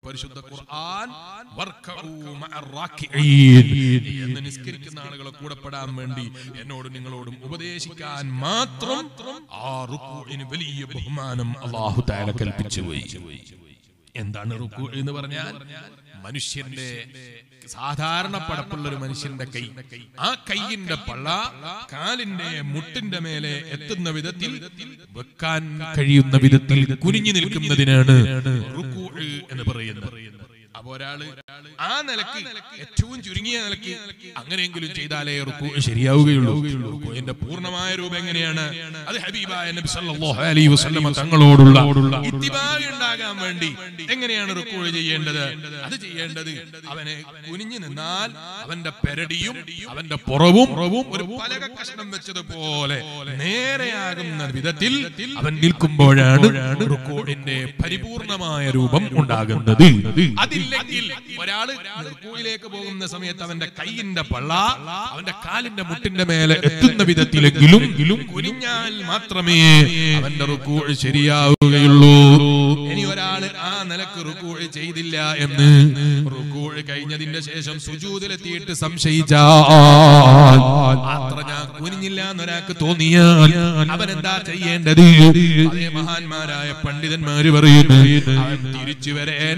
പരിശുദ്ധ ഖുർആൻ വർക്കഊ മഅർ റാക്കിഈൻ എന്ന് നിസ്കരിക്കുന്ന ആളുകളെ കൂടെ പെടാൻ വേണ്ടി എന്നോട് നിങ്ങളോടും ഉപദേശിക്കാൻ മാത്രം ആ റുക്കൂഇന് വലിയ ബഹുമാനം അല്ലാഹു തആല കൽപ്പിച്ചു പോയി എന്താണ് റുക്കു എന്ന് പറഞ്ഞാൽ മനുഷ്യന്റെ സാധാരണ പടപ്പുള്ള ഒരു മനുഷ്യന്റെ കൈ ആ കൈയിന്റെ പള്ള കാലിന്റെ മുട്ടിന്റെ മേലെ എത്തുന്ന വിധത്തിൽ വെക്കാൻ കഴിയുന്ന വിധത്തിൽ കുനിഞ്ഞു നിൽക്കുന്നതിനാണ് റുക്കു എന്ന് പറയുന്നത് അപ്പൊ ഒരാള് ആ നിലക്ക് ഏറ്റവും ചുരുങ്ങിയ നിലക്ക് അങ്ങനെയെങ്കിലും ചെയ്താലേ റുക്കു ശരിയാവുകയുള്ളൂ റുക്കുവിന്റെ പൂർണ്ണമായ രൂപം എങ്ങനെയാണ് അത് ഹബീബായ നബി സല്ലല്ലാഹു അലൈഹി വസല്ലമ തങ്ങളോടുള്ള ഇത്തിബാഅ് ഉണ്ടാകാൻ വേണ്ടി എങ്ങനെയാണ് റുക്കു ചെയ്യേണ്ടത് അത് ചെയ്യേണ്ടത് അവനെ കുനിഞ്ഞു നിന്നാൽ അവന്റെ പെരടിയും അവന്റെ പുറവും ഒരു പലക കഷ്ണം വെച്ചതുപോലെ നേരെയാകുന്ന വിധത്തിൽ അവൻ നിൽക്കുമ്പോഴാണ് റുക്കോടിന്റെ പരിപൂർണമായ രൂപം ഉണ്ടാകുന്നത് അതില്ലെങ്കിൽ ഒരാള് റുക്കോയിലേക്ക് പോകുന്ന സമയത്ത് അവന്റെ കൈയിന്റെ പള്ള അവന്റെ കാലിന്റെ മുട്ടിന്റെ മേലെ എത്തുന്ന വിധത്തിലെങ്കിലും കുനിഞ്ഞാൽ മാത്രമേ അവന്റെ റുക്കൂ ശരിയാവുകയുള്ളൂ ഇനി ഒരാള് ആ നിലക്ക് റുക്കൂ ചെയ്തില്ല എന്ന് റുക്കൂ കഴിഞ്ഞതിന്റെ ശേഷം സുജൂതിലെത്തിയിട്ട് സംശയിച്ചാൽ അത്ര ഞാൻ കുനിഞ്ഞില്ല എന്നൊരാൾക്ക് തോന്നിയാൽ അവൻ എന്താ ചെയ്യേണ്ടത് അതേ മഹാന്മാരായ പണ്ഡിതന്മാര് പറയുന്നു അവൻ തിരിച്ചു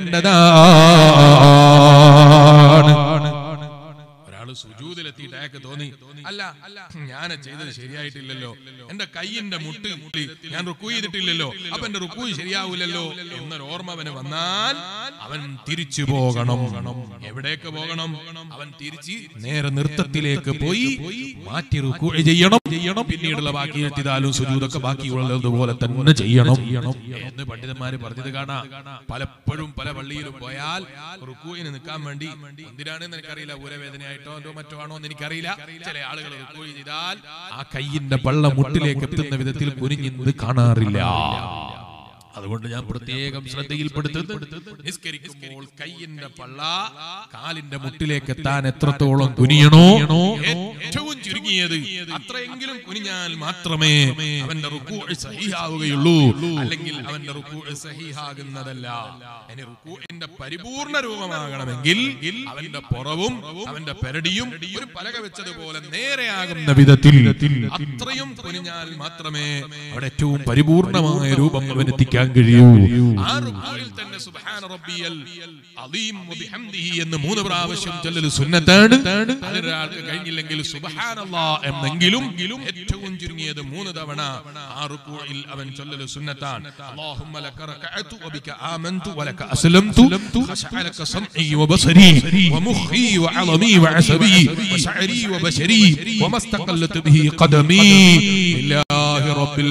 വരേണ്ടതാണ് ഒരാള് സുജൂതിലെത്തിയിട്ട് അയാൾക്ക് തോന്നി അല്ല ഞാൻ ചെയ്തത് ശരിയായിട്ടില്ലല്ലോ എന്റെ കൈയിന്റെ മുട്ട് മുട്ടി ഞാൻ റുക്കു ചെയ്തിട്ടില്ലല്ലോ അപ്പൊ എന്റെ റുക്കു ശരിയാവൂലല്ലോ എന്നൊരു ഓർമ്മ അവന് വന്നാൽ അവൻ തിരിച്ചു പോകണം എവിടേക്ക് പോകണം അവൻ തിരിച്ച് നേരെ നൃത്തത്തിലേക്ക് പോയി മാറ്റി റുക്കു ചെയ്യണം ചെയ്യണം പിന്നീടുള്ള ബാക്കി എത്തിയതാലും സുജൂതൊക്കെ ബാക്കിയുള്ളതുപോലെ തന്നെ ചെയ്യണം എന്ന് പണ്ഡിതന്മാര് പറഞ്ഞത് കാണാം പലപ്പോഴും പല പള്ളിയിലും പോയാൽ റുക്കുവിന് നിൽക്കാൻ വേണ്ടി എന്തിനാണെന്ന് എനിക്കറിയില്ല ഊരവേദനയായിട്ടോ എന്തോ മറ്റോ ആണോ എന്ന് എനിക്കറിയില്ല ചില ആളുകൾ റുക്കു ചെയ്താൽ ആ കയ്യിന്റെ പള്ള മുട്ടിലേക്ക് എത്തുന്ന വിധത്തിൽ കുനിഞ്ഞിന്ന് കാണാറില്ല അതുകൊണ്ട് ഞാൻ പ്രത്യേകം ശ്രദ്ധയിൽപ്പെടുത്തുന്നത് നിസ്കരിക്കുമ്പോൾ കയ്യിന്റെ പള്ള കാലിന്റെ മുട്ടിലേക്ക് എത്താൻ എത്രത്തോളം കുനിയണോ ഏറ്റവും ചുരുങ്ങിയത് അത്രയെങ്കിലും കുനിഞ്ഞാൽ മാത്രമേ അവന്റെ റുക്കൂ സഹിഹാവുകയുള്ളൂ അല്ലെങ്കിൽ അവന്റെ റുക്കൂ സഹിഹാകുന്നതല്ല ഇനി റുക്കൂന്റെ പരിപൂർണ രൂപമാകണമെങ്കിൽ അവന്റെ പുറവും അവന്റെ പെരടിയും ഒരു പലക വെച്ചതുപോലെ നേരെയാകുന്ന വിധത്തിൽ അത്രയും കുനിഞ്ഞാൽ മാത്രമേ അവിടെ ഏറ്റവും പരിപൂർണമായ രൂപം അവനെത്തിക്കാൻ കഴിയൂ ആ റുക്കൂയിൽ തന്നെ സുബ്ഹാന റബ്ബിയൽ അലീം വബിഹംദിഹി എന്ന് മൂന്ന് പ്രാവശ്യം ചൊല്ലൽ സുന്നത്താണ് അതിനൊരാൾക്ക് കഴിഞ്ഞില്ലെങ്കിൽ സുബ്ഹാനല്ലാ എന്നെങ്കിലും ഏറ്റവും ചുരുങ്ങിയത് മൂന്ന് തവണ ആ റുക്കൂയിൽ അവൻ ചൊല്ലൽ സുന്നത്താണ് അല്ലാഹുമ്മ ലക റകഅതു വബിക ആമന്തു വലക അസ്ലംതു ഖശഅലക സംഇ വബസരി വമുഖി വഅളമി വഅസബി വശഅരി വബശരി വമസ്തഖല്ലത് ബിഹി ഖദമി ലില്ലാഹി റബ്ബിൽ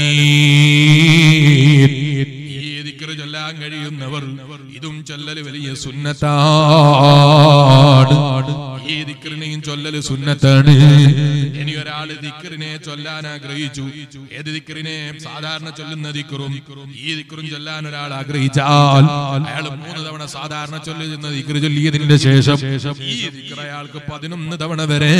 ആലമീൻ ഈ ദിക്റ് ചൊല്ലാൻ കഴിയുന്നവർ ഇതും ചൊല്ലല് വലിയ സുന്നത്താണ് ഈ ദിക്റിനെയും ചൊല്ലല് സുന്നത്താണ് ഇനി ഒരാള് ദിക്റിനെ ചൊല്ലാൻ ആഗ്രഹിച്ചു ഏത് ദിക്റിനെ സാധാരണ ചൊല്ലുന്ന ദിക്റും ഈ ദിക്റും ചൊല്ലാൻ ഒരാൾ ആഗ്രഹിച്ചാൽ അയാൾ മൂന്ന് തവണ സാധാരണ ചൊല്ലുന്ന ദിക്റ് ചൊല്ലിയതിന്റെ ശേഷം ഈ ദിക്ർ അയാൾക്ക് പതിനൊന്ന് തവണ വരെ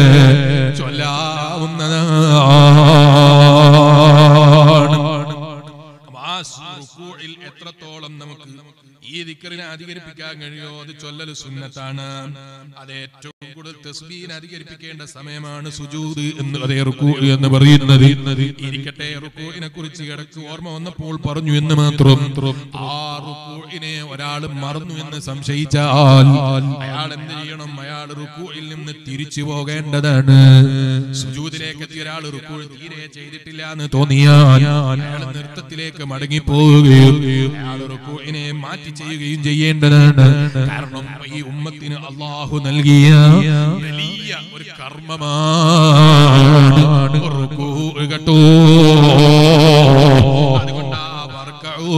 ചൊല്ലാവുന്നതാണ് അപ്പൊ ആ റുക്കൂഇൽ എത്രത്തോളം നമുക്ക് ഈ ദിക്കറിനെ അധികരിപ്പിക്കാൻ കഴിയോ അത് ചൊല്ലൽ സുന്നത്താണ് അത് ഏറ്റവും കൂടുതൽ തസ്ബീനെ അധികരിപ്പിക്കേണ്ട സമയമാണ് സുജൂദ് എന്ന് അതേ റുക്കൂ എന്ന് പറയുന്നത് ഇരിക്കട്ടെ റുക്കൂഇനെ കുറിച്ച് ഇടക്ക് ഓർമ്മ വന്നപ്പോൾ പറഞ്ഞു എന്ന് മാത്രം ആ റുക്കൂഇനെ ഒരാൾ മറന്നു എന്ന് സംശയിച്ചാൽ അയാൾ എന്ത് ചെയ്യണം അയാൾ റുക്കൂഇൽ നിന്ന് തിരിച്ചു പോകേണ്ടതാണ് സുജൂദിലേക്ക് എത്തിയ ഒരാൾ റുക്കൂ തീരെ ചെയ്തിട്ടില്ല എന്ന് തോന്നിയാൽ അയാൾ നൃത്തത്തിലേക്ക് മടങ്ങി പോവുകയും അയാൾ റുക്കൂഇനെ മാറ്റി ചെയ്യുകയും ചെയ്യേണ്ടതാണ് കാരണം ഈ ഉമ്മത്തിന് അള്ളാഹു നൽകിയ വലിയ ഒരു കർമ്മമാണ് റുക്കൂ കേട്ടോ അതുകൊണ്ട് ആ വർക്കഊ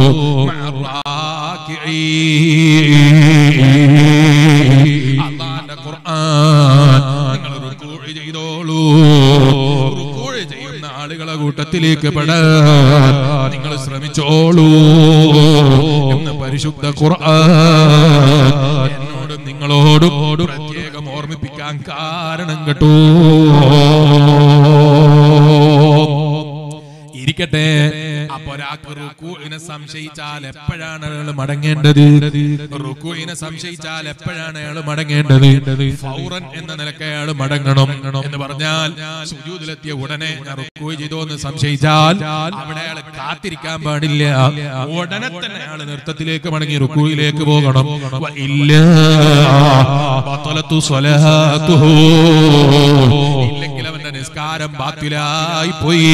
അള്ളാന്റെ ഖുർആൻ നിങ്ങൾ റുക്കൂ ചെയ്തോളൂ റുക്കൂ ചെയ്യുന്ന ആളുകളെ കൂട്ടത്തിലേക്ക് പെടാൻ നിങ്ങൾ ശ്രമിച്ചോളൂ എന്ന് പരിശുദ്ധ ഖുർആൻ എന്നോടും നിങ്ങളോടും പ്രത്യേകം ഓർമ്മിപ്പിക്കാൻ കാരണം കേട്ടോ ഇരിക്കട്ടെ അപ്പൊ ഒരാൾക്ക് റുക്കുവിനെ സംശയിച്ചാൽ എപ്പോഴാണ് അയാൾ മടങ്ങേണ്ടത് റുക്കുവിനെ സംശയിച്ചാൽ എപ്പോഴാണ് അയാൾ മടങ്ങേണ്ടത് ഫൗറൻ എന്ന നിലക്ക് അയാൾ മടങ്ങണം എന്ന് പറഞ്ഞാൽ സുജൂദിലെത്തിയ ഉടനെ ഞാൻ റുക്കു ചെയ്തോ എന്ന് സംശയിച്ചാൽ അവിടെ അയാൾ കാത്തിരിക്കാൻ പാടില്ല ഉടനെ തന്നെ അയാൾ നൃത്തത്തിലേക്ക് മടങ്ങി റുക്കുയിലേക്ക് പോകണം വ ഇല്ല ബത്തലത്തു സ്വലാത്തുഹു. ഇല്ലെങ്കിൽ അവന്റെ നിസ്കാരം ബാത്തിലായി പോയി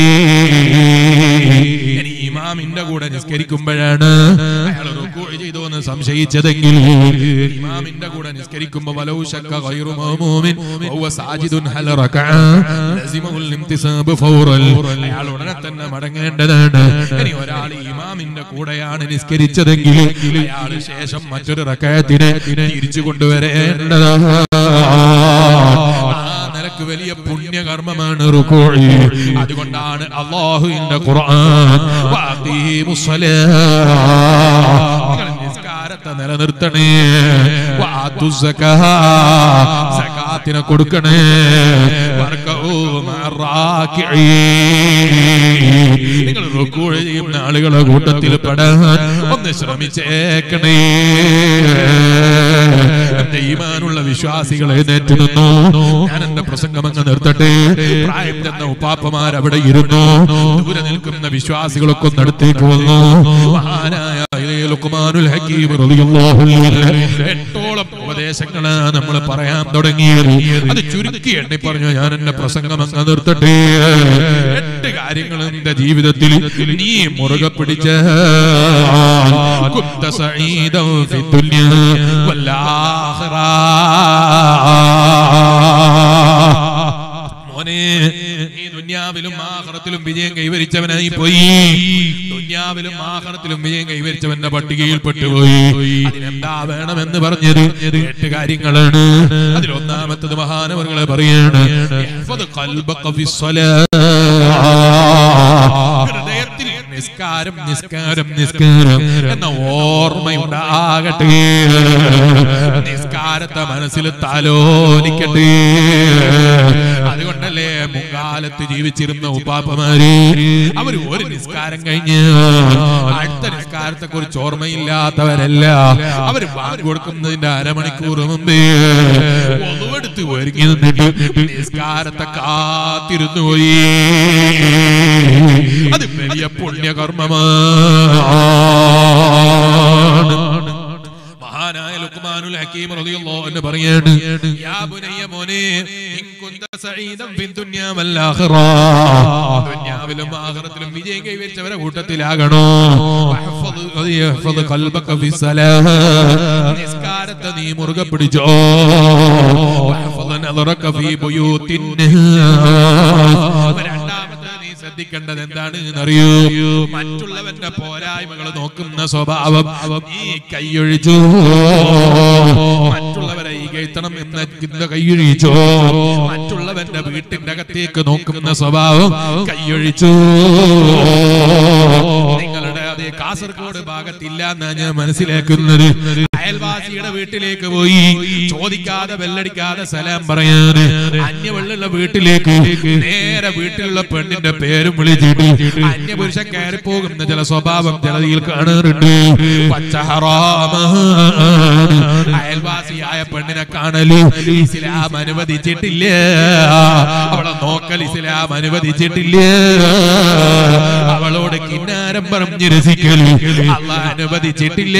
ഇനി ഇമാമിന്റെ കൂടെ നിസ്കരിക്കുമ്പോഴാണ് അയാൾ റുക്കൂ ചെയ്തു എന്ന് സംശയിച്ചതെങ്കിൽ ഇമാമിന്റെ കൂടെ നിസ്കരിക്കുമ്പോ വലൗ ശക്ക ഗൈറു മഅ്മൂമിൻ വഹുവ സാജിദുൻ ഹൽ റകഅ ലസിമഹുൽ ഇംതിസാബ് ഫൗറൽ അയാൾ ഉടനെ തന്നെ മടങ്ങേണ്ടതാണ് ഇനി ഒരാൾ ഇമാമിന്റെ കൂടെയാണ് നിസ്കരിച്ചതെങ്കിൽ അയാൾ ശേഷം മറ്റൊരു റകഅത്തിനെ തിരിച്ചു കൊണ്ടുവരേണ്ടതാണ് ആ നിലക്ക് വലിയ പുണ്യകർമ്മമാണ് റുക്കോഴി അതുകൊണ്ടാണ് അള്ളാഹുവിന്റെ ഖുർആൻ വാഖീമുസ്സലാ. നിങ്ങൾ നിസ്കാരത്തെ നിലനിർത്തണേ വാതു സക്കാ. സക്കാത്തിനെ കൊടുക്കണേ വർക്കഊ മഅറാക്കിഈൻ. നിങ്ങൾ റുക്കോഴി ചെയ്യുന്ന ആളുകളെ കൂട്ടത്തിൽ പെടാൻ ഒന്ന് ശ്രമിച്ചേക്കണേ എന്റെ ഈമാനുള്ള വിശ്വാസികളെ എഴുന്നേറ്റ് നിന്നു ഞാൻ എന്റെ പ്രസംഗം അങ്ങ് നിർത്തട്ടെ പ്രായം ചെന്ന ഉപ്പാപ്പമാർ അവിടെ ഇരുന്നു ദൂരെ നിൽക്കുന്ന വിശ്വാസികളൊക്കെ ഒന്ന് അടുത്തേക്ക് വന്നു മഹാനായ ലുക്മാനുൽ ഹക്കീം റളിയല്ലാഹു അൻഹു എട്ടോളം ഉപദേശങ്ങളാ നമ്മൾ പറയാൻ തുടങ്ങിയത് അത് ചുരുക്കി എണ്ണി പറഞ്ഞു ഞാൻ എന്റെ പ്രസംഗം അങ്ങ് നിർത്തട്ടെ എട്ട് കാര്യങ്ങൾ എന്റെ ജീവിതത്തിൽ നീ മുറുകെ പിടിച്ച കുന്ത സഈദൻ ഫി ദുനിയ വല്ലാഖിറ മോനെ ഈ ദുന്യാവിലും ആഹ്റത്തിലും വിജയം കൈവരിച്ചവനായി പോയി ദുന്യാവിലും ആഹ്റത്തിലും വിജയം കൈവരിച്ചവന്റെ പട്ടികയിൽ പെട്ടുപോയി അതിനെന്താ വേണമെന്ന് പറഞ്ഞത് എട്ട് കാര്യങ്ങളാണ് അതിലൊന്നാമത്തത് മഹാനവറുകളെ പറയാണ് ഇഹ്ഫദ് ഖൽബക ഫിസ്സലാ. ഹൃദയത്തിൽ നിസ്കാരം നിസ്കാരം നിസ്കാരം എന്ന ഓർമ്മയുണ്ടാകട്ടെ നിസ്കാരത്തെ മനസ്സിൽ താലോലിക്കട്ടെ അതുകൊണ്ടല്ലേ മുൻകാലത്ത് ജീവിച്ചിരുന്ന ഉപ്പാപ്പമാര് അവർ ഒരു നിസ്കാരം കഴിഞ്ഞ് അടുത്ത നിസ്കാരത്തെ കുറിച്ച് ഓർമ്മയില്ലാത്തവരല്ല അവർ ബാങ്ക് കൊടുക്കുന്നതിന്റെ അരമണിക്കൂർ മുമ്പേ ഒന്നുമെടുത്ത് ഒരുങ്ങി നിന്നിട്ട് നിസ്കാരത്തെ കാത്തിരുന്നു പോയി അത് വലിയ പുണ്യകർമ്മമാണ് മഹാനായ ലുക്മാനുൽ ഹക്കീം റളിയല്ലാഹു അൻഹു പറയാണ് യാ ബുനയ്യ മോനെ ഇൻ കുന്ത സഈദൻ ഫി ദുനിയ വൽ ആഖിറ ദുനിയാവിലും ആഖിറത്തിലും വിജയം കൈവരിച്ചവരെ കൂട്ടത്തിലാകണോ വഹ്ഫദ് വഹ്ഫദ് ഖൽബക ഫി സലാഹ് നിസ്കാരത്തെ നീ മുറുകെ പിടിച്ചോ വഹ്ഫദ് നദറക ഫി ബുയൂത്തിൻ രണ്ടാമത്തെ നീ ശ്രദ്ധിക്കേണ്ടത് എന്താണ് എന്നറിയൂ മറ്റുള്ളവന്റെ പോരായ്മകൾ നോക്കുന്ന സ്വഭാവം നീ കൈയൊഴിച്ചു മറ്റുള്ളവരെ ഈകഴ്ത്തണം എന്ന ചിന്ത കൈയൊഴിച്ചു മറ്റുള്ളവന്റെ വീട്ടിന്റെ അകത്തേക്ക് നോക്കുന്ന സ്വഭാവം കൈയൊഴിച്ചു നിങ്ങളുടെ അതേ കാസർഗോഡ് ഭാഗത്തില്ല എന്നാ ഞാൻ മനസ്സിലാക്കുന്നത് അയൽവാസിയുടെ വീട്ടിലേക്ക് പോയി ചോദിക്കാതെ ബെല്ലടിക്കാതെ സലാം പറയാന് അന്യവെള്ളുള്ള വീട്ടിലേക്ക് നേരെ വീട്ടിലുള്ള പെണ്ണിന്റെ പേരും വിളിച്ചിട്ട് അന്യപുരുഷൻ കയറി പോകുന്ന ചില സ്വഭാവം ചിലതിൽ കാണാറുണ്ട് പച്ച ഹറാമാണ്. അയൽവാസിയായ പെണ്ണിനെ കാണല് ഇസ്ലാം അനുവദിച്ചിട്ടില്ല അവളെ നോക്കൽ ഇസ്ലാം അനുവദിച്ചിട്ടില്ല അവളോട് കിന്നാരം പറഞ്ഞ് രസിക്കൽ അല്ല അനുവദിച്ചിട്ടില്ല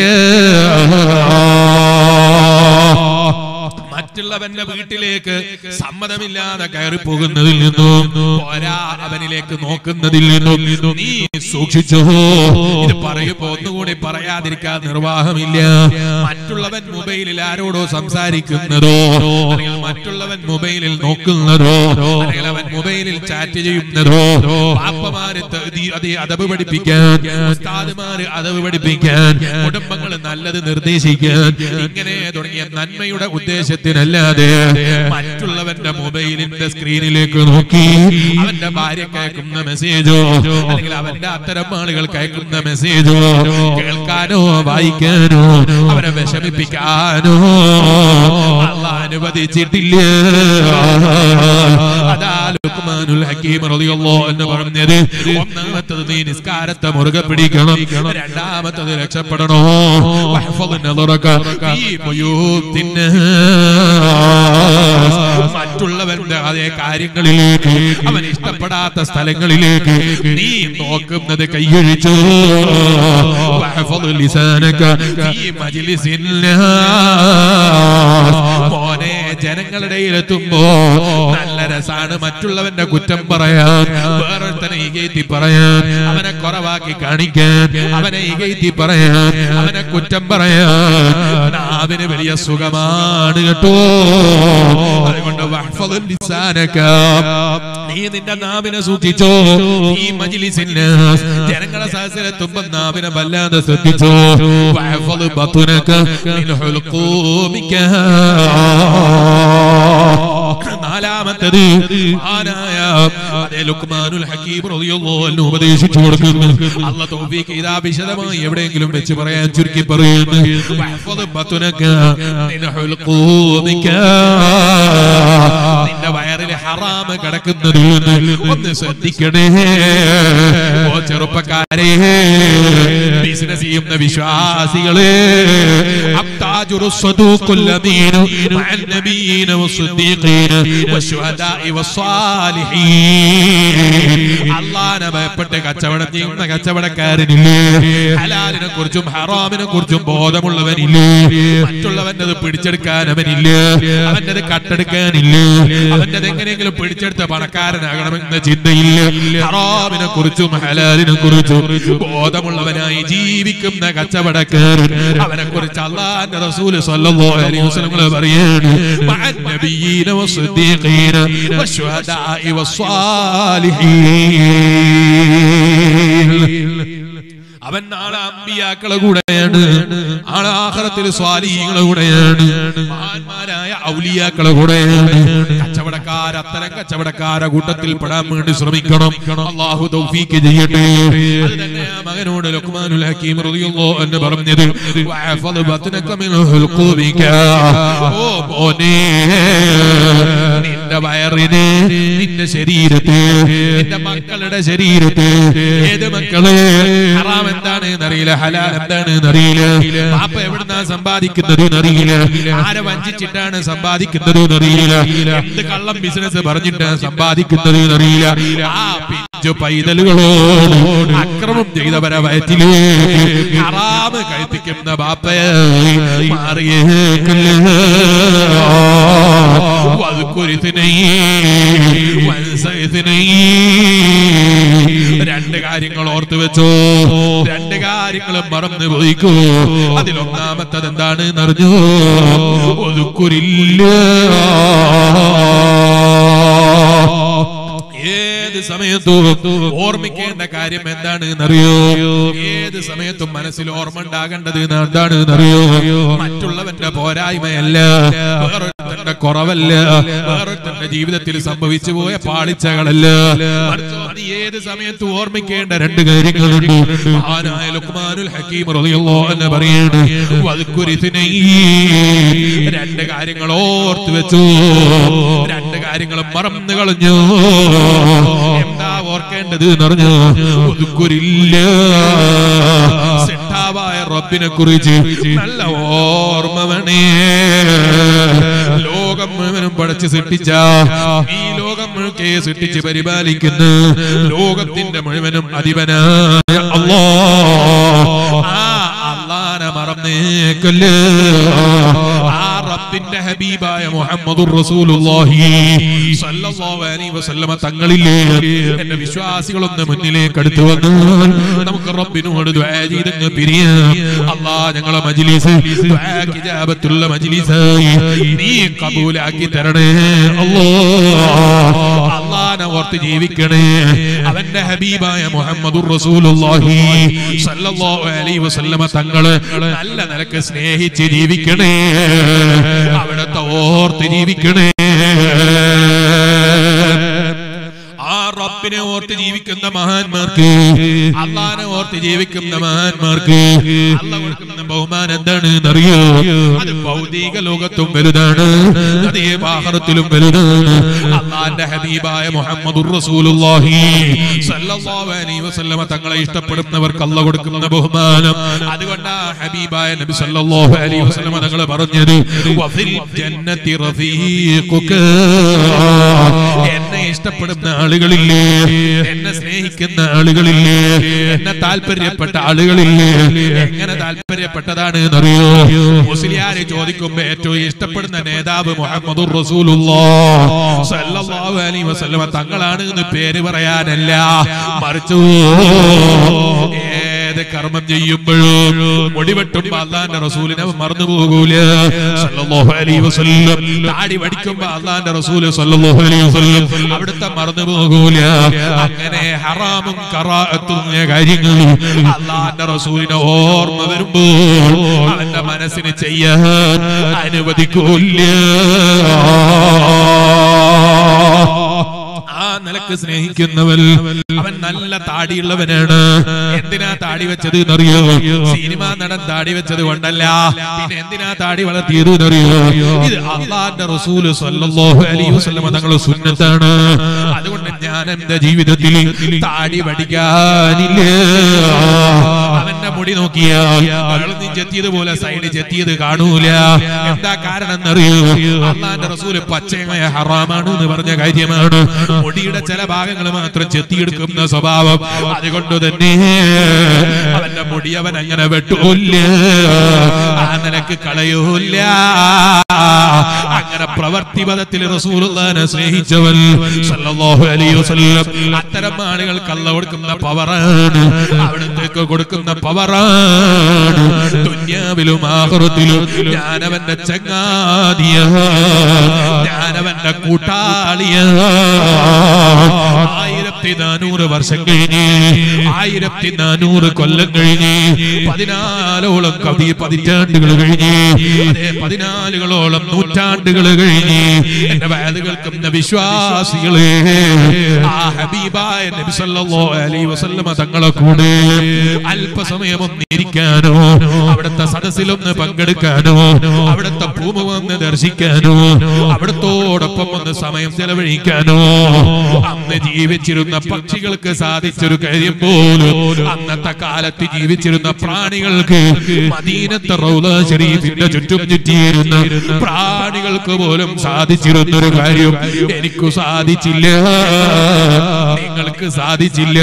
മറ്റുള്ളവന്റെ വീട്ടിലേക്ക് സമ്മതമില്ലാതെ കയറി പോകുന്നതിൽ നിന്നും പോരാ അവനിലേക്ക് നോക്കുന്നതിൽ നിന്നും നീ സൂക്ഷിച്ചോ ഇത് പറയുമ്പോ ഒന്നുകൂടി പറയാതിരിക്കാൻ നിർവാഹമില്ല മറ്റുള്ളവൻ മൊബൈലിൽ ആരോടോ സംസാരിക്കുന്നതോ അല്ലെങ്കിൽ മറ്റുള്ളവൻ മൊബൈലിൽ നോക്കുന്നതോ അല്ലെങ്കിൽ അവൻ മൊബൈലിൽ ചാറ്റ് ചെയ്യുന്നതോ പാപ്പമാര് അതേ അതവ് പഠിപ്പിക്കാൻ ഉസ്താദുമാര് അതവ് പഠിപ്പിക്കാൻ കുടുംബങ്ങൾ നല്ലത് നിർദ്ദേശിക്കാൻ ഇങ്ങനെ തുടങ്ങിയ നന്മയുടെ ഉദ്ദേശത്തിനല്ലാതെ മറ്റുള്ളവന്റെ മൊബൈലിന്റെ സ്ക്രീനിലേക്ക് നോക്കി അവന്റെ ഭാര്യ കേൾക്കുന്ന മെസ്സേജോ അല്ലെങ്കിൽ അവന്റെ അത്തരം ആളുകൾ കേൾക്കുന്ന മെസ്സേജോ കേൾക്കാനോ വായിക്കാനോ അവരെ വിഷമിപ്പിക്കാനോ അല്ല അനുവദിച്ചിട്ടില്ല അതാ ലുക്മാനുൽ ഹക്കീം റളിയല്ലാഹു അൻഹു പറഞ്ഞത് ഒന്നാമത്തത് നീ നിസ്കാരത്തെ മുറുകെ പിടിക്കണം രണ്ടാമത്തത് രക്ഷപ്പെടണോ വഹ്ഫദ് നദറക ഫീ ബുയൂത്തിൻ നാസ്. മറ്റുള്ളവരുടെ അതേ കാര്യങ്ങളിലേക്ക് അവൻ ഇഷ്ടപ്പെടാത്ത സ്ഥലങ്ങളിലേക്ക് നീ നോക്കുന്നത് കൈയൊഴിച്ചു വഹ്ഫദ് ലിസാനക ഫീ മജ്ലിസിൻ നാസ്. മോനെ ജനങ്ങളുടെ ഇടയിലെത്തുമ്പോ നല്ല രസാണ് മറ്റുള്ളവന്റെ കുറ്റം പറയാൻ വേറൊരുത്തനെ ഇകയറ്റി പറയാൻ അവനെ കുറവാക്കി കാണിക്കാൻ അവനെ ഇകയറ്റി പറയാൻ അവനെ കുറ്റം പറയാൻ നാവിന് വലിയ സുഖമാണ് കേട്ടോ അതുകൊണ്ട് വഹ്ഫദ് ലിസാനക. നീ നിന്റെ നാവിനെ സൂക്ഷിച്ചോ ഈ മജ്ലിസിൻ നാസ്. ജനങ്ങളുടെ സഹസിലെത്തുമ്പോ നാവിനെ വല്ലാതെ ശ്രദ്ധിച്ചോ വഹ്ഫദ് ബത്തുനക മിൻ ഹുൽഖൂമിക. നാലാമത്തത് മഹാനായ അതേ ലുക്മാനുൽ ഹക്കീം റളിയല്ലാഹു അൻഹു ഉപദേശിച്ചു കൊടുക്കുന്നു അല്ല തൗഫീഖ് ഇതാ വിശദമായി എവിടെയെങ്കിലും വെച്ച് പറയാൻ ചുരുക്കി പറയുന്നു വഹ്ഫദ് ബത്തുനക മിൻ ഹുൽഖൂമിക. നിന്റെ വയറിൽ ഹറാമ് കിടക്കുന്നതിൽ നിന്ന് ഒന്ന് ശ്രദ്ധിക്കണേ ഓ ചെറുപ്പക്കാരെ ബിസിനസ് ചെയ്യുന്ന വിശ്വാസികളെ അബ്താജുറു സ്വദൂഖുൽ അമീനു മഅൻ നബിയ്യീന വസ്സദീഖീന വശുഹദാഇ വസ്സാലിഹീൻ അല്ലാഹനെ ഭയപ്പെട്ട് കച്ചവടം ചെയ്യുന്ന കച്ചവടക്കാരനില്ലേ ഹലാലിനെ കുറിച്ചും ഹറാമിനെ കുറിച്ചും ബോധമുള്ളവനില്ലേ മറ്റുള്ളവന്റെ പിടിച്ചെടുക്കാൻ അവനില്ല അവന്റെ കട്ടെടുക്കാനില്ല അവന്റെ എങ്ങനെയെങ്കിലും പിടിച്ചെടുത്ത പണക്കാരനാകണമെന്ന ചിന്തയില്ല ഹറാമിനെ കുറിച്ചും ഹലാലിനെ കുറിച്ചും ബോധമുള്ളവനായി ജീവിക്കുന്ന കച്ചവടക്കാരൻ അവനെ കുറിച്ച് അള്ളാന്റെ റസൂല് സല്ലല്ലാഹു അലൈഹി വസല്ലം പറയാണ് മഅൻ നബിയ്യീന വസ്സദീഖീന വശുഹദാഇ വസ്സാലിഹീൻ അവൻ നാളെ അമ്പിയാക്കളെ കൂടെയാണ് നാളെ ആഹ്റത്തിൽ സ്വാലിഹീങ്ങളെ കൂടെയാണ് മഹാന്മാരായ ഔലിയാക്കളെ കൂടെയാണ് കച്ചവടക്കാർ അത്തരം കച്ചവടക്കാരെ കൂട്ടത്തിൽ പെടാൻ വേണ്ടി ശ്രമിക്കണം അള്ളാഹു തൗഫീക്ക് ചെയ്യട്ടെ അത് തന്നെയാ മകനോട് ലുക്മാനുൽ ഹക്കീം റളിയല്ലാഹു അൻഹു പറഞ്ഞത് വഅഫദ് ബത്നക മിൻ ഹുൽഖൂബിക ഓ മോനെ നിന്റെ വയറിനെ നിന്റെ ശരീരത്തെ നിന്റെ മക്കളുടെ ശരീരത്തെ ഏത് മക്കളെ ഹറാം എന്താണ് എന്നറിയില്ല ഹലാൽ എന്താണ് എന്നറിയില്ല പാപ്പ എവിടുന്നാ സമ്പാദിക്കുന്നത് എന്നറിയില്ല ആരെ വഞ്ചിച്ചിട്ടാണ് സമ്പാദിക്കുന്നത് എന്നറിയില്ല എന്ത് കള്ളം ബിസിനസ് പറഞ്ഞിട്ടാണ് സമ്പാദിക്കുന്നത് എന്നറിയില്ല ആ പിഞ്ചു പൈതലുകളോട് അക്രമം ചെയ്തവരെ വയറ്റിലേ ഹറാമ് കഴിപ്പിക്കുന്ന ബാപ്പയായി മാറിയേക്കല്ലേ واذكر اثنين وانسى اثنين രണ്ട് കാര്യങ്ങൾ ഓർത്തു വെച്ചോ രണ്ട് കാര്യങ്ങൾ മറന്നു പോയിക്കോ അതിലൊന്നാമത്തത് എന്താണ് എന്നറിഞ്ഞോ ഒതുക്കുരില്ല ഏത് സമയത്തും ഓർമ്മിക്കേണ്ട കാര്യം എന്താണ് എന്നറിയോ ഏത് സമയത്തും മനസ്സിൽ ഓർമ്മ ഉണ്ടാകേണ്ടത് എന്താണ് എന്നറിയോ മറ്റുള്ളവന്റെ പോരായ്മയല്ല വേറൊരുത്തന്റെ കുറവല്ല വേറൊരുത്തന്റെ ജീവിതത്തിൽ സംഭവിച്ചു പോയ പാളിച്ചകളല്ല മറിച്ച് അത് ഏത് സമയത്തും ഓർമ്മിക്കേണ്ട രണ്ട് കാര്യങ്ങളുണ്ട് മഹാനായ ലുക്മാനുൽ ഹക്കീം റളിയല്ലാഹു അൻഹു പറയാണ് വദ്കുരി ഇത്നൈൻ. രണ്ട് കാര്യങ്ങൾ ഓർത്ത് വെച്ചു രണ്ട് കാര്യങ്ങൾ മറന്നു കളഞ്ഞു എന്താ ഓർക്കേണ്ടത് എന്ന് പറഞ്ഞു ഒതുക്കുരില്ല സിട്ടാവായ റബ്ബിനെ കുറിച്ച് നല്ല ഓർമ്മ വേണേ ലോകം മുഴുവനും പടച്ച് സൃഷ്ടിച്ച ഈ ലോകം മുഴുക്കെ സൃഷ്ടിച്ച് പരിപാലിക്കുന്ന ലോകത്തിന്റെ മുഴുവനും അധിപനായ അല്ലാ ആ അള്ളാനെ മറന്നേക്കല്ലേ ആ റബ്ബിന്റെ ഹബീബായ മുഹമ്മദുർ റസൂലുള്ളാഹി സ്വല്ലല്ലാഹു അലൈഹി വസല്ലമ തങ്ങളില്ലേ എന്റെ വിശ്വാസികളൊന്ന് മുന്നിലേക്ക് അടുത്തു വന്നാൽ നമുക്ക് റബ്ബിനോട് ദുആ ചെയ്തങ്ങ് പിരിയാം അല്ലാ ഞങ്ങളെ മജ്ലിസ് ദുആക്ക് ഇജാബത്തുള്ള മജ്ലിസായി നീ കബൂലാക്കി തരണേ അല്ലാ അള്ളാനെ ഓർത്ത് ജീവിക്കണേ അവന്റെ ഹബീബായ മുഹമ്മദുർ റസൂലുള്ളാഹി സല്ലല്ലാഹു അലൈഹി വസല്ലമ തങ്ങള് നല്ല നിലക്ക് സ്നേഹിച്ച് ജീവിക്കണേ അവിടത്തെ ഓർത്ത് ജീവിക്കണേ ആ റബ്ബിനെ ഓർത്ത് ജീവിക്കുന്ന മഹാന്മാർക്ക് അള്ളാനെ ഓർത്ത് ജീവിക്കുന്ന മഹാന്മാർക്ക് അള്ള കൊടുക്കുന്ന ബഹുമാനം എന്താണ് എന്നറിയോ അത് ഭൗതിക ലോകത്തും വലുതാണ് അതേ വാഹനത്തിലും വലുതാണ് അള്ളാന്റെ ഹബീബായ മുഹമ്മദ് റസൂലുള്ളാഹി സല്ലല്ലാഹു അലൈഹി വസല്ലമ തങ്ങളെ ഇഷ്ടപ്പെടുന്നവർക്ക് അള്ള കൊടുക്കുന്ന ബഹുമാനം അതുകൊണ്ടാ ഹബീബായ നബി സല്ലല്ലാഹു അലൈഹി വസല്ലമ തങ്ങൾ പറഞ്ഞത് വഫിൽ ജന്നതി റഫീഖുക എന്നെ ഇഷ്ടപ്പെടുന്ന ആളുകളില്ലേ എന്നെ സ്നേഹിക്കുന്ന ആളുകളില്ലേ എന്നെ താല്പര്യപ്പെട്ട ആളുകളില്ലേ എങ്ങനെ താല്പര്യപ്പെട്ടതാണ് എന്നറിയോ മുസ്ലിയാര് ചോദിക്കുമ്പോ ഏറ്റവും ഇഷ്ടപ്പെടുന്ന നേതാവ് മുഹമ്മദ് സല്ലല്ലാഹു അലൈഹി വസല്ലമ തങ്ങളാണ് എന്ന് പേര് പറയാനല്ല മറിച്ചു ഏത് കർമ്മം ചെയ്യുമ്പോഴും മുടിവെട്ടുമ്പോ അള്ളാന്റെ റസൂലിനെ മറന്നു പോകൂല സല്ലല്ലാഹു അലൈഹി വസല്ലം താടി വടിക്കുമ്പോ അള്ളാന്റെ റസൂല് സല്ലല്ലാഹു അലൈഹി വസല്ലം അവിടുത്തെ മറന്നു പോകൂല അങ്ങനെ ഹറാമും കറാഅത്തും കാര്യങ്ങൾ അള്ളാന്റെ റസൂലിനെ ഓർമ്മ വരുമ്പോൾ അവന്റെ മനസ്സിന് ചെയ്യാൻ അനുവദിക്കൂല്ല ആ നിലക്ക് സ്നേഹിക്കുന്നവൻ അവൻ നല്ല താടിയുള്ളവനാണ് എന്തിനാ താടി വെച്ചത് എന്നറിയോ സിനിമ നടൻ താടി വെച്ചത് കൊണ്ടല്ല പിന്നെ എന്തിനാ താടി വളർത്തിയത് എന്നറിയോ ഇത് അള്ളാന്റെ റസൂല് സല്ലല്ലാഹു അലൈഹി വസല്ലമ തങ്ങളുടെ സുന്നത്താണ് അതുകൊണ്ട് ഞാൻ എന്റെ ജീവിതത്തിൽ താടി പഠിക്കാനില്ല അവന്റെ മുടി നോക്കിയാൽ വളർന്ന് ചെത്തിയതുപോലെ സൈഡ് ചെത്തിയത് കാണൂല എന്താ കാരണം എന്നറിയോ അള്ളാന്റെ റസൂല് പച്ചയമായ ഹറാമാണ് എന്ന് പറഞ്ഞ കാര്യമാണ് മുടിയുടെ ചില ഭാഗങ്ങൾ മാത്രം ചെത്തിയെടുക്കുന്ന സ്വഭാവം അതുകൊണ്ട് തന്നെ അവന്റെ മുടി അവൻ അങ്ങനെ വെട്ടൂല്ല ആ നിനക്ക് കളയൂല്ല അങ്ങനെ പ്രവർത്തി പദത്തിൽ റസൂലുള്ളാനെ സ്നേഹിച്ചവൻ സല്ലല്ലാഹു അലൈഹി വസല്ലം അത്തരം ആളുകൾക്ക് അല്ല കൊടുക്കുന്ന പവറാണ് അവിടത്തേക്ക് കൊടുക്കുന്ന പവറാണ് ദുന്യാവിലും ആഹ്റത്തിലും ഞാനവന്റെ ചങ്ങാതിയ ഞാനവന്റെ കൂട്ടാളിയ ആയിരത്തി നാനൂറ് വർഷം കഴിഞ്ഞ് ആയിരത്തി നാനൂറ് കൊല്ലം കഴിഞ്ഞ് പതിനാലോളം കവി പതിറ്റാണ്ടുകൾ കഴിഞ്ഞ് അതേ പതിനാലുകളോളം നൂറ്റാണ്ടുകൾ കഴിഞ്ഞ് എന്റെ വയത് കേൾക്കുന്ന വിശ്വാസികളെ ആ ഹബീബായ നബി സല്ലല്ലാഹു അലൈഹി വസല്ലമ തങ്ങളെ കൂടെ അല്പസമയം ഒന്ന് ഇരിക്കാനോ അവിടുത്തെ സദസ്സിലൊന്ന് പങ്കെടുക്കാനോ അവിടുത്തെ ഭൂമി വന്ന് ദർശിക്കാനോ അവിടത്തോടൊപ്പം ഒന്ന് സമയം ചെലവഴിക്കാനോ അന്ന് ജീവിച്ചിരുന്ന പക്ഷികൾക്ക് സാധിച്ചൊരു കാര്യം പോലും അന്നത്തെ കാലത്ത് ജീവിച്ചിരുന്ന പ്രാണികൾക്ക് മദീനത്തെ റൗല ഷരീഫിന്റെ ചുറ്റും ചുറ്റിയിരുന്ന പ്രാണികൾക്ക് പോലും സാധിച്ചിരുന്ന ഒരു കാര്യം എനിക്ക് സാധിച്ചില്ല നിങ്ങൾക്ക് സാധിച്ചില്ല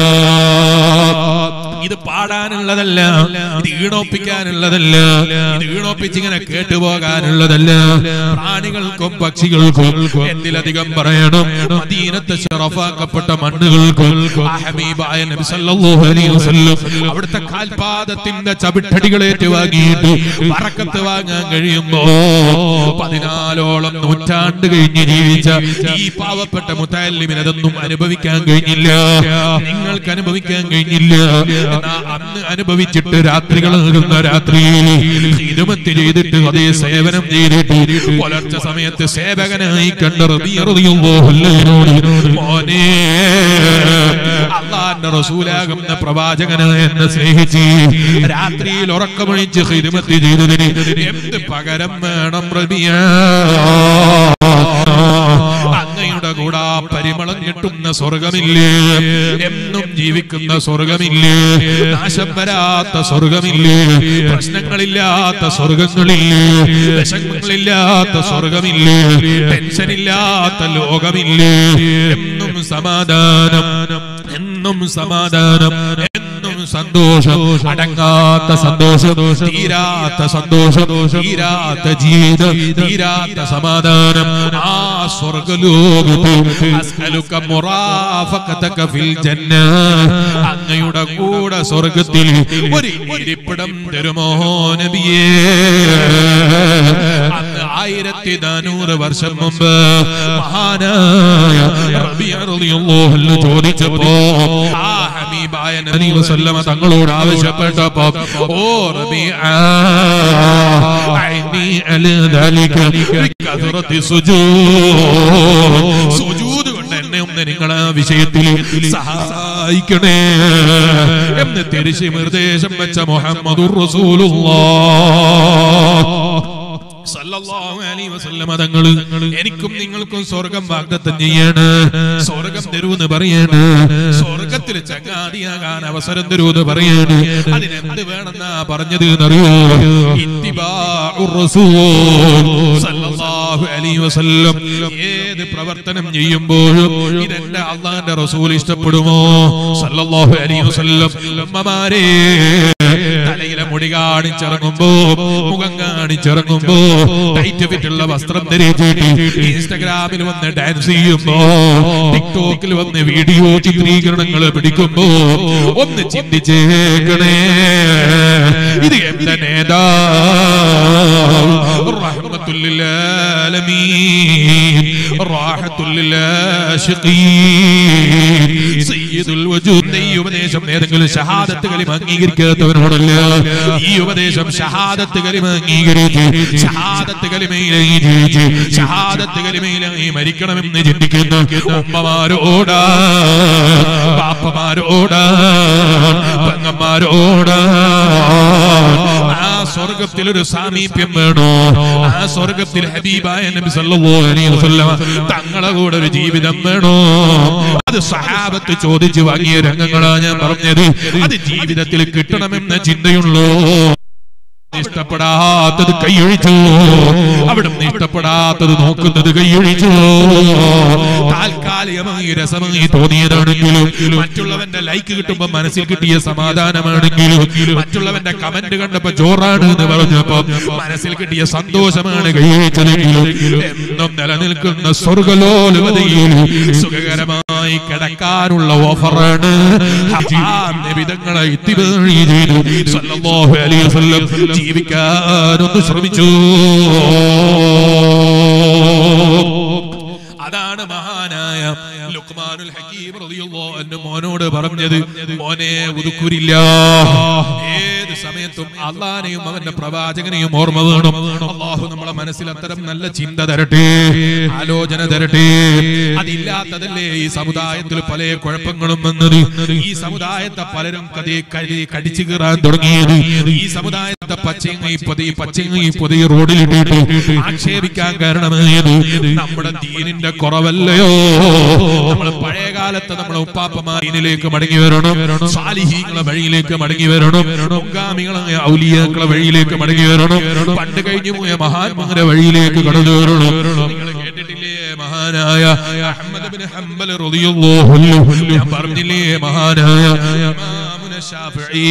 ഇത് പാടാനുള്ളതല്ല ഇത് ഈണോപ്പിക്കാനുള്ളതല്ല ഇത് ഈണോപ്പിച്ച് ഇങ്ങനെ കേട്ടുപോകാനുള്ളതല്ല പ്രാണികൾക്കും പക്ഷികൾക്കും എന്തിലധികം പറയണം മദീനത്തെ ഷറഫാക്കപ്പെട്ട മണ്ണുകൾക്കും ആ ഹബീബായ നബി സല്ലല്ലാഹു അലൈഹി വസല്ലം അവിടുത്തെ കാൽപാദത്തിന്റെ ചവിട്ടടികളേറ്റ് വാങ്ങിയിട്ട് പറക്കത്ത് വാങ്ങാൻ കഴിയുമ്പോ പതിനാലോളം നൂറ്റാണ്ട് കഴിഞ്ഞ് ജീവിച്ച ഈ പാവപ്പെട്ട മുത്താലിമിന് അതൊന്നും അനുഭവിക്കാൻ കഴിഞ്ഞില്ല നിങ്ങൾക്ക് അനുഭവിക്കാൻ കഴിഞ്ഞില്ല എന്നാ അന്ന് അനുഭവിച്ചിട്ട് രാത്രികൾ നൽകുന്ന രാത്രിയിൽ ഹിദമത്ത് ചെയ്തിട്ട് അതേ സേവനം ചെയ്തിട്ട് പുലർച്ചെ സമയത്ത് സേവകനായി കണ്ട റബിയറിയോട് മോനെ അള്ളാന്റെ റസൂലാകുന്ന പ്രവാചകനെ എന്നെ സ്നേഹിച്ച് രാത്രിയിൽ ഉറക്കമൊഴിച്ച് ഹിദമത്ത് ചെയ്തതിന് എന്ത് പകരം വേണം റബിയ അങ്ങയുടെ കൂടെ ആ പരിമളം കിട്ടുന്ന സ്വർഗമില്ലേ എന്നും ജീവിക്കുന്ന സ്വർഗമില്ലേ നാശം വരാത്ത സ്വർഗമില്ലേ പ്രശ്നങ്ങളില്ലാത്ത സ്വർഗങ്ങളില്ലേ വിഷമങ്ങളില്ലാത്ത സ്വർഗമില്ലേ ടെൻഷനില്ലാത്ത ലോകമില്ലേ എന്നും സമാധാനം എന്നും സമാധാനം എന്നും സന്തോഷം അടങ്ങാത്ത സന്തോഷം തീരാത്ത സന്തോഷം തീരാത്ത ജീവിതം തീരാത്ത സമാധാനം ആ സ്വർഗലോകത്ത് അസ്അലുക മുറാഫഖതക ഫിൽ ജന്ന അങ്ങയുടെ കൂടെ സ്വർഗത്തിൽ ഒരു ഇരിപ്പിടം തരുമോ നബിയേ അന്ന് ആയിരത്തി നാനൂറ് വർഷം മുമ്പ് മഹാനായ റബിയ റളിയല്ലാഹു അൻഹു ചോദിച്ചപ്പോ ആ ഹബീബായ നബി വസല്ലമ തങ്ങളോട് ആവശ്യപ്പെട്ടപ്പോ ഓ റബിയ അയ്നി അല ദാലിക ബികഥറത്തി സുജൂദ് സുജൂദ് കൊണ്ട് എന്നെ ഒന്ന് ഒന്ന് നിങ്ങൾ ആ വിഷയത്തിൽ സഹായിക്കണേ എന്ന് തിരിച്ച് നിർദ്ദേശം വെച്ച മുഹമ്മദുർ റസൂലുള്ളാഹ് സല്ലല്ലാഹു അലൈഹി വസല്ലമ തങ്ങള് എനിക്കും നിങ്ങൾക്കും സ്വർഗം വാഗ്ദത്തം ചെയ്യാണ് സ്വർഗം തരൂന്ന് പറയാണ് സ്വർഗത്തിൽ ചങ്ങാതിയാകാൻ അവസരം തരൂന്ന് പറയാണ് അതിനെന്ത് വേണമെന്നാ പറഞ്ഞത് എന്നറിയോ ഇത്തിബാഉർ റസൂൽ സല്ലല്ലാഹു അലൈഹി വസല്ലം ഏത് പ്രവർത്തനം ചെയ്യുമ്പോഴും ഇതെന്റെ അള്ളാന്റെ റസൂൽ ഇഷ്ടപ്പെടുമോ സല്ലല്ലാഹു അലൈഹി വസല്ലം ഉമ്മമാരെ തലയിലെ മുടി കാണിച്ചിറങ്ങുമ്പോ മുഖം കാണിച്ചിറങ്ങുമ്പോ ടൈറ്റ് ഫിറ്റുള്ള വസ്ത്രം ധരിച്ചിട്ട് ഇൻസ്റ്റഗ്രാമിൽ വന്ന് ഡാൻസ് ചെയ്യുമ്പോ ടിക്ടോക്കിൽ വന്ന് വീഡിയോ ചിത്രീകരണങ്ങൾ പിടിക്കുമ്പോ ഒന്ന് ചിന്തിച്ചേക്കണേ ഇത് എന്റെ നേതാ റഹ്മത്തുല്ലിൽ ആലമീൻ റാഹത്തുല്ലിൽ ആശിഖീൻ സയ്യിദുൽ വജൂദ് ഈ ഉപദേശം ഏതെങ്കിലും ഷഹാദത്ത് കലിമ അംഗീകരിക്കാത്തവനോടല്ല ഈ ഉപദേശം ഷഹാദത്ത് കലിമ അംഗീകരിച്ച് ഷഹാദത്ത് കലിമയിലായി ജീവിച്ച് ഷഹാദത്ത് കലിമയിലായി മരിക്കണമെന്ന് ചിന്തിക്കുന്ന ഉമ്മമാരോടാ ബാപ്പമാരോടാ പെങ്ങന്മാരോടാ ആ സ്വർഗത്തിൽ ഒരു സാമീപ്യം വേണോ ആ സ്വർഗത്തിൽ ഹബീബായ നബി സല്ലല്ലാഹു അലൈഹി വസല്ലമ തങ്ങളെ കൂടെ ഒരു ജീവിതം വേണോ അത് സഹാബത്ത് ചോദിച്ചു വാങ്ങിയ രംഗങ്ങളാ ഞാൻ പറഞ്ഞത് അത് ജീവിതത്തിൽ കിട്ടണമെന്ന ചിന്തയുള്ളൂ ഇഷ്ടപ്പെടാത്തത് കൈയൊഴിച്ചു അവിടുന്ന് ഇഷ്ടപ്പെടാത്തത് നോക്കുന്നത് കൈയൊഴിച്ചു താൽക്കാലികമായി രസമായി തോന്നിയതാണെങ്കിലും മറ്റുള്ളവന്റെ ലൈക്ക് കിട്ടുമ്പോ മനസ്സിൽ കിട്ടിയ സമാധാനമാണെങ്കിലും മറ്റുള്ളവന്റെ കമന്റ് കണ്ടപ്പോ ജോറാണ് എന്ന് പറഞ്ഞപ്പോ മനസ്സിൽ കിട്ടിയ സന്തോഷമാണ് കൈവച്ചതെങ്കിലും എന്നും നിലനിൽക്കുന്ന സ്വർഗലോലുവതയിൽ സുഖകരമായി കിടക്കാനുള്ള ഓഫറാണ് വിധങ്ങളെ ഇത്തിവഴി ചെയ്തു സല്ലല്ലാഹു അലൈഹി വസല്ലം ജീവിക്കാനൊന്ന് ശ്രമിച്ചു അതാണ് മഹാനായ ലുക്മാനുൽ ഹക്കീം റളിയല്ലാഹു അൻഹു മോനോട് പറഞ്ഞത് മോനെ ഉതുക്കൂരില്ല ഏത് സമയത്തും അള്ളാനെയും അവന്റെ പ്രവാചകനെയും ഓർമ്മ വേണം അള്ളാഹു നമ്മളെ മനസ്സിൽ അത്തരം നല്ല ചിന്ത തരട്ടെ ആലോചന തരട്ടെ അതില്ലാത്തതല്ലേ ഈ സമുദായത്തിൽ പല കുഴപ്പങ്ങളും വന്നത് ഈ സമുദായത്തെ പലരും കതി കടി കടിച്ചു കീറാൻ തുടങ്ങിയത് ഈ സമുദായത്തെ പച്ചങ്ങി പൊതി പച്ചങ്ങി പൊതി റോഡിലിട്ടിട്ട് ആക്ഷേപിക്കാൻ കാരണമായത് നമ്മുടെ ദീനിന്റെ കുറവല്ലയോ നമ്മൾ പഴയ കാലത്ത് നമ്മുടെ ഉപ്പാപ്പമാരിലേക്ക് മടങ്ങി വരണം സാലിഹീങ്ങളെ വഴിയിലേക്ക് മടങ്ങി വരണം മുൻഗാമികളായ ഔലിയാക്കളെ വഴിയിലേക്ക് മടങ്ങി വരണം പണ്ട് കഴിഞ്ഞു പോയ മഹാന്മാരെ വഴിയിലേക്ക് കടന്നു വരണം നിങ്ങൾ കേട്ടിട്ടില്ലേ മഹാനായ അഹ്മദ് ബിൻ ഹംബൽ റളിയല്ലാഹു അൻഹു ഞാൻ പറഞ്ഞില്ലേ മഹാനായ ഇമാമുന ശാഫിഈ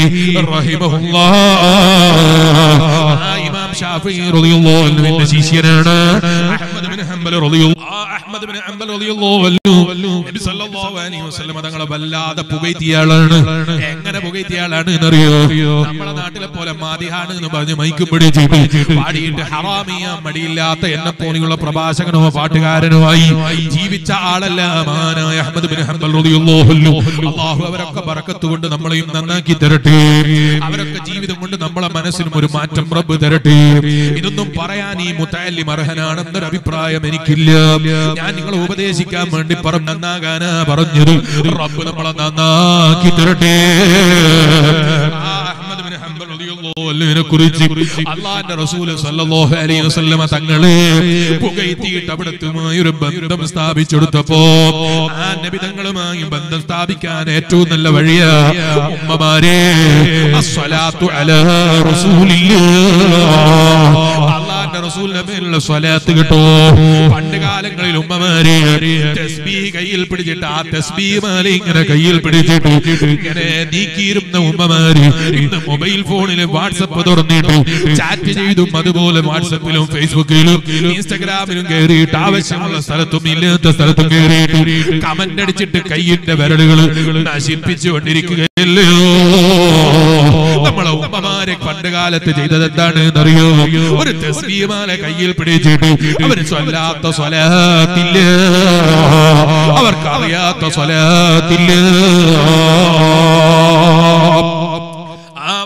റഹിമഹുല്ലാഹ് ആ ഇമാം ഷാഫിഈ റളിയല്ലാഹു അൻഹുവിന്റെ ശിഷ്യനാണ് അഹ്മദ് ബിൻ ഹംബൽ റളിയല്ലാഹു ആ അഹ്മദ് ബിൻ ഹംബൽ റളിയല്ലാഹു അൻഹു നബി സല്ലല്ലാഹു അലൈഹി വസല്ലം തങ്ങളെ വല്ലാതെ പുകഴ്ത്തിയ ആളാണ് എങ്ങനെ പുകഴ്ത്തിയ ആളാണ് എന്നറിയോ നമ്മുടെ നാട്ടിലെ പോലെ മാതിഹാണ് എന്ന് പറഞ്ഞ് മൈക്കും പിടിച്ചിട്ട് പാടിയിട്ട് ഹറാമിയ മടിയില്ലാത്ത എന്നെ പോലെയുള്ള പ്രഭാഷകനോ പാട്ടുകാരനോ ആയി ജീവിച്ച ആളല്ല മഹാനായ അഹ്മദ് ബിൻ ഹംബൽ റളിയല്ലാഹു അൻഹു അല്ലാഹു അവരൊക്കെ ബറക്കത്ത് കൊണ്ട് നമ്മളെയും നന്നാക്കി തരട്ടെ അവരൊക്കെ ജീവിതം കൊണ്ട് നമ്മളെ മനസ്സിലും ഒരു മാറ്റം റബ്ബ് തരട്ടെ ഇതൊന്നും പറയാൻ ഈ മുത്തല്ലിം അർഹനാണെന്നൊരു അഭിപ്രായം എനിക്കില്ല ഞാൻ നിങ്ങളെ ഉപദേശിക്കാൻ വേണ്ടി പറഞ്ഞു നന്നാകാനാ പറഞ്ഞത് റബ്ബ് നമ്മളെ നന്നാക്കി തരട്ടെ ആ അഹ്മദ് ബിൻ ഹംബൽ റളിയല്ലാഹു അൻഹുവിനെ കുറിച്ച് അള്ളാന്റെ റസൂല് സല്ലല്ലാഹു അലൈഹി വസല്ലമ തങ്ങളെ പുകഴ്ത്തിയിട്ട് അവിടത്തുമായി ഒരു ബന്ധം സ്ഥാപിച്ചെടുത്തപ്പോ ആ നബിതങ്ങളുമായി ബന്ധം സ്ഥാപിക്കാൻ ഏറ്റവും നല്ല വഴിയാ ഉമ്മമാരെ അസ്സലാത്തു അലാ റസൂലില്ലാഹ് അള്ളാന്റെ റസൂലിന്റെ മേലുള്ള സ്വലാത്ത് കിട്ടോ പണ്ട് കാലങ്ങളിൽ ഉമ്മമാരെ തസ്ബീഹ് കയ്യിൽ പിടിച്ചിട്ട് ആ തസ്ബീഹ് മാല ഇങ്ങനെ കയ്യിൽ പിടിച്ചിട്ട് ഇങ്ങനെ നീക്കിയിരുന്ന ഉമ്മമാര് ഇന്ന് മൊബൈൽ ഫോണിൽ വാട്സപ്പ് തുറന്നിട്ട് ചാറ്റ് ചെയ്തും അതുപോലെ വാട്സപ്പിലും ഫേസ്ബുക്കിലും ഇൻസ്റ്റഗ്രാമിലും കയറിയിട്ട് ആവശ്യമുള്ള സ്ഥലത്തും ഇല്ലാത്ത സ്ഥലത്തും കയറിയിട്ട് കമന്റ് അടിച്ചിട്ട് കയ്യിന്റെ വിരലുകൾ നശിപ്പിച്ചുകൊണ്ടിരിക്കുകയല്ലയോ നമ്മളെ ഉമ്മമാരെ പണ്ട് കാലത്ത് ചെയ്തത് എന്താണ് എന്നറിയോ ഒരു തസ്ബീമാല കയ്യിൽ പിടിച്ചിട്ട് അവര് സ്വല്ലാത്ത സ്വലാത്തില്ല അവർക്ക് അറിയാത്ത സ്വലാത്തില്ല ആ വഴിയിലെ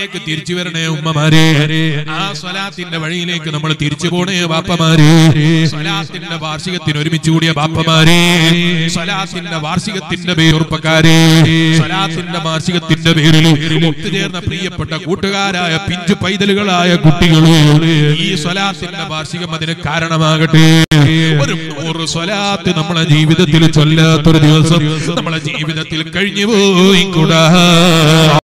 വഴിയിലേക്ക് തിരിച്ചു വരണേ ഉമ്മമാരെ ആ സ്വലാത്തിന്റെ വഴിയിലേക്ക് നമ്മൾ തിരിച്ചു പോണേ ബാപ്പമാരെ സ്വലാത്തിന്റെ വാർഷികത്തിന് ഒരുമിച്ച് കൂടിയ ബാപ്പമാരെ സ്വലാത്തിന്റെ വാർഷികത്തിന്റെ പേരുപ്പക്കാരെ സ്വലാത്തിന്റെ വാർഷികത്തിന്റെ പേരിൽ ഒത്തുചേർന്ന പ്രിയപ്പെട്ട കൂട്ടുകാരായ പിഞ്ചു പൈതലുകളായ കുട്ടികളെ ഈ സ്വലാത്തിന്റെ വാർഷികം അതിന് കാരണമാകട്ടെ ഒരു നൂറ് സ്വലാത്ത് നമ്മളെ ജീവിതത്തിൽ ചൊല്ലാത്തൊരു ദിവസം നമ്മളെ ജീവിതത്തിൽ കഴിഞ്ഞു പോയി കൂടാ